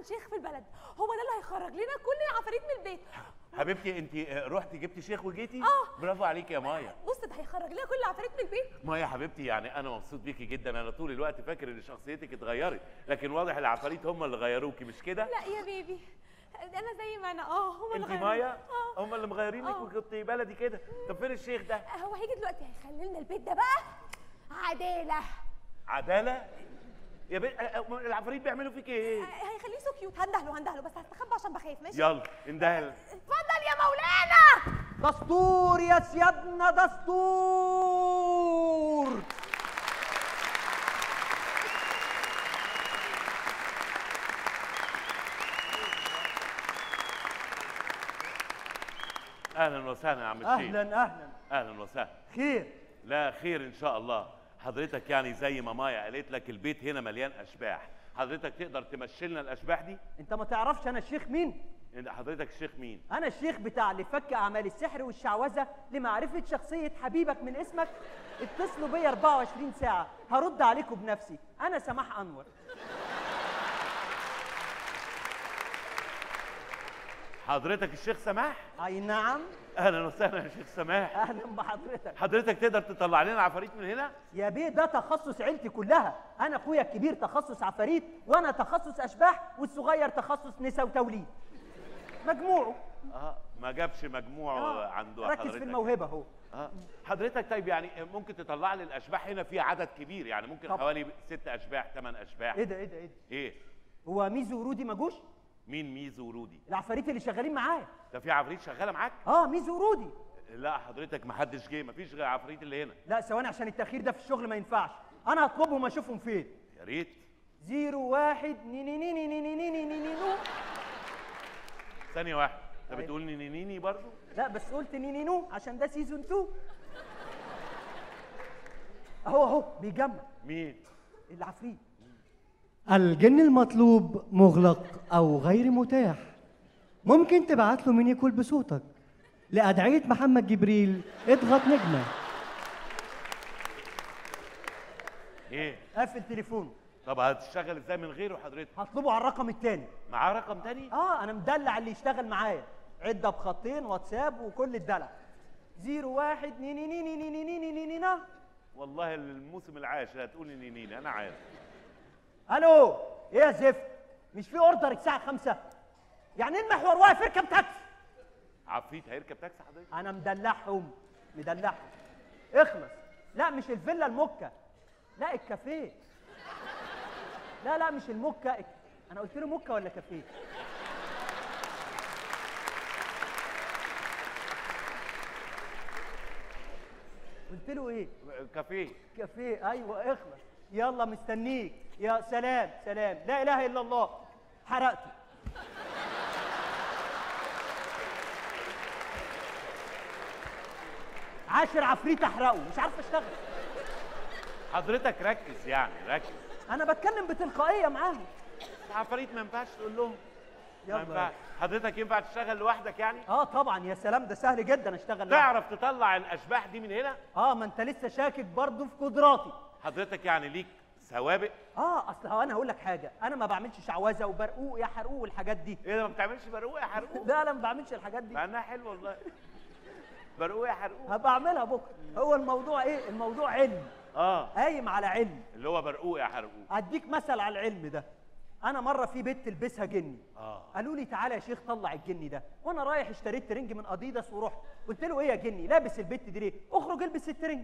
شيخ في البلد هو ده اللي هيخرج لنا كل العفاريت من البيت حبيبتي انت رحتي جبتي شيخ وجيتي آه. برافو عليكي يا مايا بص ده هيخرج لنا كل العفاريت من البيت مايا حبيبتي يعني انا مبسوط بيكي جدا انا طول الوقت فاكر ان شخصيتك اتغيرت لكن واضح العفاريت هم اللي غيروكي مش كده لا يا بيبي انا زي ما انا اه هو اللي انت غيرني. مايا اه هم اللي مغيرينك آه. وكنت بلدي كده طب فين الشيخ ده هو هيجي دلوقتي هيخلي لنا البيت ده بقى عداله عداله يا بنت العفاريت بيعملوا فيك ايه هيخليه سو كيوت هندهله هندهله بس هستخبى عشان بخاف ماشي يلا اندهل اتفضل يا مولانا دستور يا سيادنا دستور اهلا وسهلا يا عم الشيخ اهلا اهلا اهلا وسهلا خير لا خير ان شاء الله حضرتك يعني زي ما مايا قالت لك البيت هنا مليان اشباح حضرتك تقدر تمشي لنا الاشباح دي انت ما تعرفش انا الشيخ مين إنت حضرتك الشيخ مين انا الشيخ بتاع لفك اعمال السحر والشعوذه لمعرفه شخصيه حبيبك من اسمك اتصلوا بيا 24 ساعه هرد عليكم بنفسي انا سماح انور حضرتك الشيخ سماح اي نعم اهلا وسهلا يا شيخ سماح اهلا بحضرتك حضرتك تقدر تطلع لنا عفاريت من هنا يا بيه ده تخصص عيلتي كلها انا اخويا الكبير تخصص عفاريت وانا تخصص اشباح والصغير تخصص نساء وتوليد مجموعه اه ما جابش مجموع آه، عنده ركز حضرتك في الموهبه اهو اه حضرتك طيب يعني ممكن تطلع لي الاشباح هنا في عدد كبير يعني ممكن طب. حوالي ست اشباح ثمان اشباح ايه ده ايه ده ايه ده ايه هو ميزو ورودي ما جوش مين ميزو ورودي العفاريت اللي شغالين معايا ده في عفريت شغاله معاك اه ميزو ورودي لا حضرتك ما حدش جه ما فيش غير عفريت اللي هنا لا ثواني عشان التاخير ده في الشغل ما ينفعش انا هطلبهم اشوفهم فين يا ريت زيرو واحد ني ني ني ني ني ني ني ني ني ني نو ثانيه واحده انت أيوة. بتقول نيني نيني برضه لا بس قلت ني ني نو عشان ده سيزون 2 اهو اهو بيجمع مين العفريت الجن المطلوب مغلق أو غير متاح ممكن تبعت له ميني كول بصوتك لأدعية محمد جبريل اضغط نجمة ايه قافل تليفونه طب هتشتغل ازاي من غيره حضرتك هطلبه على الرقم التاني معاه رقم تاني اه انا مدلع اللي يشتغل معايا عده بخطين واتساب وكل الدلع زيرو واحد ني ني ني ني ني ني ني ني ني ني نا والله الموسم العاشر هتقول نيني نيني انا عارف الو ايه يا زفت مش في اوردر الساعه 5 يعني ايه المحور واقف اركب تاكسي عفريت هيركب تاكسي حضرتك انا مدلعهم مدلعهم اخلص لا مش الفيلا المكه لا الكافيه لا لا مش المكه انا قلت له مكه ولا كافيه قلت له ايه كافيه كافيه ايوه اخلص يلا مستنيك يا سلام سلام لا اله الا الله حرقته عاشر عفريت احرقه مش عارف اشتغل حضرتك ركز يعني ركز انا بتكلم بتلقائيه معاهم العفاريت ما ينفعش تقول لهم ما يلا. ينفعش حضرتك ينفع تشتغل لوحدك يعني اه طبعا يا سلام ده سهل جدا اشتغل لوحدي. تعرف تطلع الاشباح دي من هنا اه ما انت لسه شاكك برضه في قدراتي حضرتك يعني ليك سوابق اه اصل هو انا هقول لك حاجه انا ما بعملش شعوذه وبرقوق يا حرقوق والحاجات دي ايه ده ما بتعملش برقوق يا حرقوق لا انا ما بعملش الحاجات دي مع انها حلوه والله برقوق يا حرقوق هبقى اعملها بكره هو الموضوع ايه الموضوع علم اه قايم على علم اللي هو برقوق يا حرقوق اديك مثل على العلم ده انا مره في بنت تلبسها جني اه قالوا لي تعالى يا شيخ طلع الجني ده وانا رايح اشتريت ترنج من اديداس ورحت قلت له ايه يا جني لابس البت دي ليه اخرج البس الترنج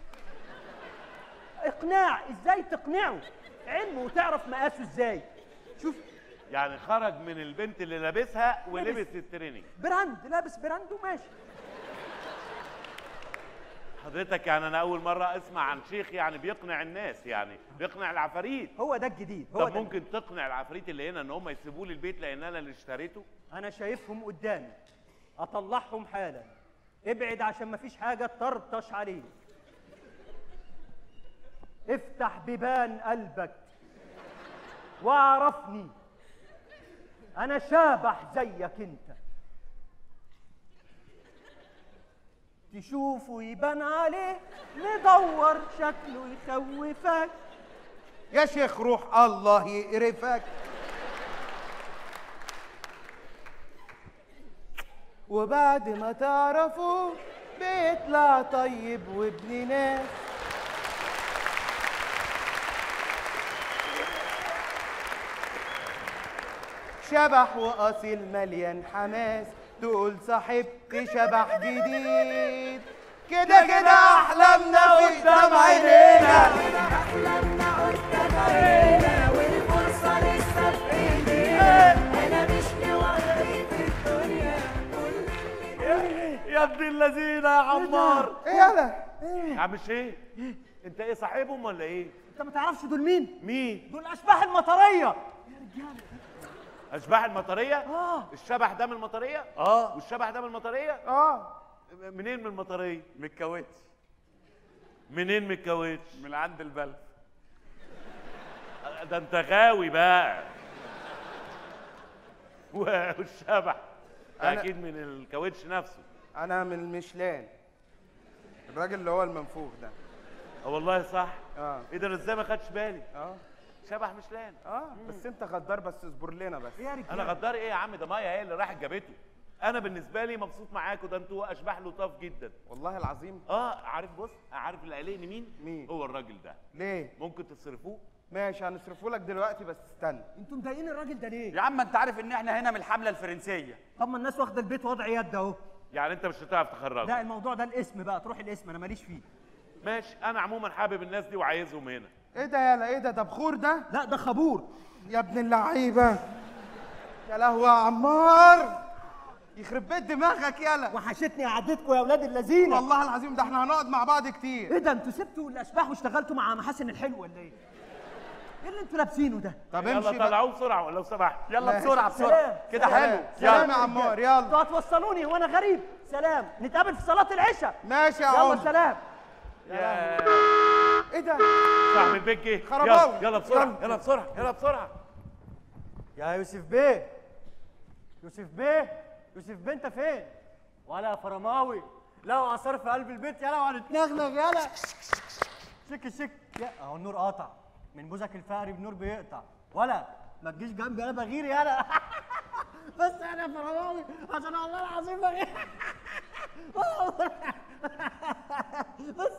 اقناع ازاي تقنعه علم وتعرف مقاسه ازاي شوف يعني خرج من البنت اللي لابسها ولبس لبس. التريننج براند لابس براند وماشي حضرتك يعني انا اول مره اسمع عن شيخ يعني بيقنع الناس يعني بيقنع العفاريت هو ده الجديد هو طب ده ممكن تقنع العفاريت اللي هنا ان هم يسيبوا لي البيت لان انا اللي اشتريته انا شايفهم قدامي اطلعهم حالا ابعد عشان مفيش حاجه تطرطش عليه افتح بيبان قلبك واعرفني انا شابح زيك انت تشوفه يبان عليه مدور شكله يخوفك يا شيخ روح الله يقرفك وبعد ما تعرفه بيطلع طيب وابن ناس شبح واصيل مليان حماس تقول صاحبتي شبح جديد كده كده احلامنا قدام عينينا يا ابن اللذينه يا عمار ايه يالا يا عم ايه انت ايه صاحبهم ولا ايه انت ما تعرفش دول مين مين دول اشباح المطريه اشباح المطريه اه الشبح ده من المطريه اه والشبح ده من المطريه اه منين من المطريه من الكاوتش منين من الكاوتش من عند البلد ده انت غاوي بقى والشبح ده أنا- اكيد من الكاوتش نفسه انا من المشلان الراجل اللي هو المنفوخ ده اه والله صح اه ايه ده أنا ازاي ما خدتش بالي اه شبح مشلان اه بس انت غدار بس اصبر لنا بس يا انا رجاله غدار ايه يا عم ده مايا هي اللي راحت جابته انا بالنسبه لي مبسوط معاكم ده انتوا اشباح لطاف جدا والله العظيم اه عارف بص عارف اللي قلقني مين مين؟ هو الراجل ده ليه ممكن تصرفوه ماشي هنصرفه لك دلوقتي بس استنى انتوا مضايقين الراجل ده ليه يا عم انت عارف ان احنا هنا من الحمله الفرنسيه طب ما الناس واخده البيت وضع يد اهو يعني انت مش هتعرف لا تخرجه الموضوع ده الاسم بقى تروح الاسم انا ماليش فيه ماشي انا عموما حابب الناس دي وعايزهم هنا ايه ده يالا ايه ده ده بخور ده لا ده خبور يا ابن اللعيبه يا لهوي يا عمار يخرب بيت دماغك يالا وحشتني قعدتكم يا اولاد اللذينه والله العظيم ده احنا هنقعد مع بعض كتير ايه ده انتوا سبتوا الاشباح واشتغلتوا مع محاسن الحلو ولا ايه؟ ايه اللي انتوا لابسينه ده؟ طب يلا امشي بقى طلعوه بسرعه لو سمحت يلا ماشي. بسرعه سلام. بسرعه كده حلو سلام يلا يا عمار يلا انتوا هتوصلوني وانا غريب سلام نتقابل في صلاه العشاء ماشي يا يلا عمر سلام ايه ده صاحب البيت جه خرباوي. يلا, يلا بسرعه يلا. يلا بسرعه يلا بسرعه يا يوسف بيه يوسف بيه يوسف بيه انت فين ولا يا فرماوي لا وعصار في قلب البيت يلا وهنتنغنغ يلا شك شك يا اهو النور قاطع من بوزك الفقري بنور بيقطع ولا ما تجيش جنبي انا بغير يلا بس انا يا فرماوي عشان والله العظيم بغير بس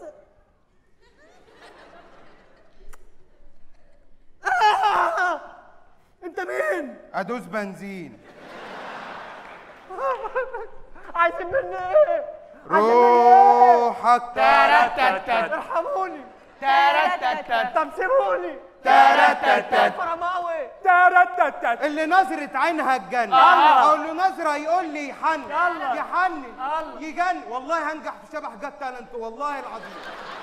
آه! انت مين؟ ادوس بنزين عايزين مني ايه؟ روحك ارحموني طب سيبوني فرماوي اللي نظرة عينها الجنة او اللي نظرة يقول لي يحن يلا. يحن يلا. يجن والله هنجح في شبح جت تالنت والله العظيم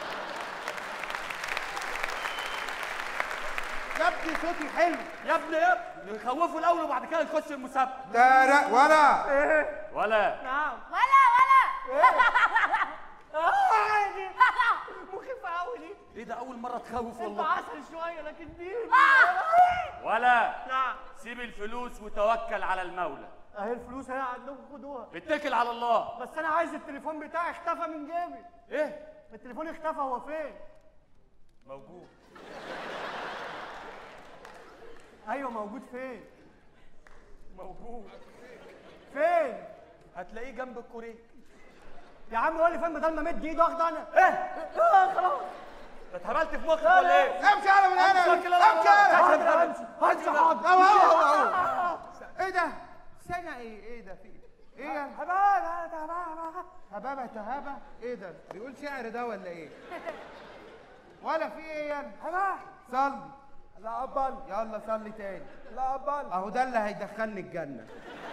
يا ابني صوتي حلو يا ابني يا ابني نخوفه الاول وبعد كده نخش المسابقه تارق ولا ولا نعم ولا ولا مخيف قوي دي ايه ده اول مره تخوف انت والله عسل شويه لكن دي ولا نعم سيب الفلوس وتوكل على المولى اهي الفلوس اهي عندكم خدوها اتكل على الله بس انا عايز التليفون بتاعي اختفى من جيبي ايه التليفون اختفى هو فين؟ موجود ايوه موجود فين؟ موجود فين؟ هتلاقيه جنب الكوريك يا عم قول لي فين بدل ما مد ايده واخده انا ايه؟ اه خلاص انت اتهبلت في مخك ولا ايه امشي على من هنا امشي كده، لا، امشي لا، على لا. همشي همشي حاضر أهو، أهو، أهو، أهو. ايه ده سنة ايه ايه ده في ايه يا هبابة تهابة هبابة تهابة ايه ده بيقول شعر ده ولا ايه ولا في ايه يعني هبا صلي لا أبل يلا صلي تاني لا أبل اهو ده اللي هيدخلني الجنة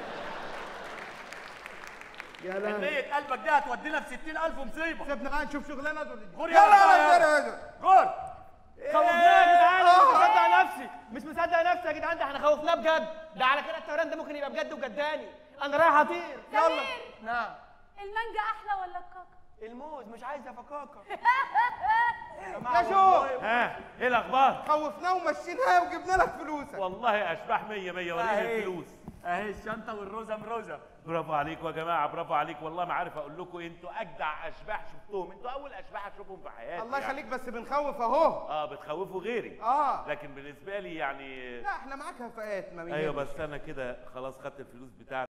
يا لهوي نية قلبك دي هتودينا في 60000 مصيبه سيبنا بقى نشوف شغلنا دول غور يلا يلا يلا يلا غور خوفناه يا جدعان انا مش مصدق نفسي مش مصدق نفسي يا جدعان ده احنا خوفناه بجد ده على كده الطيران ده ممكن يبقى بجد وجداني انا رايح اطير يلا سمير. نعم المانجا احلى ولا الكاكا الموز مش عايز افكاكا يا شو ها ايه الاخبار خوفناه ومشيناها وجبنا لك فلوسك والله اشباح مية مية وريني أهي. الفلوس اهي الشنطه والروزه مروزه برافو عليكم يا جماعه برافو عليك والله ما عارف اقول لكم انتوا اجدع اشباح شفتهم انتوا اول اشباح اشوفهم في حياتي الله يعني. يخليك بس بنخوف اهو اه بتخوفوا غيري اه لكن بالنسبه لي يعني لا احنا معاك هفاءات ما ايوه بس انا كده خلاص خدت الفلوس بتاعتي